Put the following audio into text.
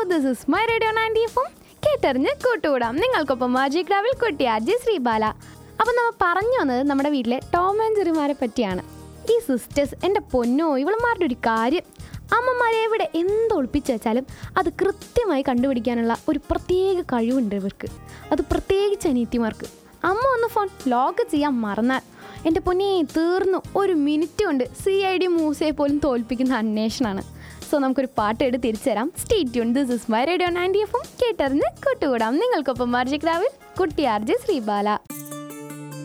this is my radio ninety എഫും കേട്ടറിഞ്ഞ് കൂട്ടുകൂടാം നിങ്ങൾക്കൊപ്പം മാജിക് രാവിൽ കുട്ടി ആർജി ശ്രീബാല അപ്പം നമ്മൾ പറഞ്ഞു വന്നത് നമ്മുടെ വീട്ടിലെ ടോം ആൻഡ് ജെറിമാരെ പറ്റിയാണ് ഈ സിസ്റ്റേഴ്സ് എൻ്റെ പൊന്നോ ഇവളുമാരുടെ ഒരു കാര്യം അമ്മമാരെ എവിടെ എന്ത് ഒളിപ്പിച്ച് വെച്ചാലും അത് കൃത്യമായി കണ്ടുപിടിക്കാനുള്ള ഒരു പ്രത്യേക കഴിവുണ്ട് ഇവർക്ക് അത് പ്രത്യേകിച്ച് അനീത്തിമാർക്ക് അമ്മ ഒന്ന് ഫോൺ ലോക്ക് ചെയ്യാൻ മറന്നാൽ എൻ്റെ പൊന്നെ തീർന്നു ഒരു മിനിറ്റ് കൊണ്ട് സി ഐ ഡി മൂസയെ പോലും തോൽപ്പിക്കുന്ന അന്വേഷണമാണ് സോ നമുക്കൊരു പാട്ട് എടുത്ത് തിരിച്ചു തരാം stay tuned this is my radio ninety എഫും കേട്ടറിഞ്ഞ് കൂട്ടുകൂടാം നിങ്ങൾക്കൊപ്പം മാർജിക് രാവിൽ കുട്ടി ആർജെ ശ്രീബാല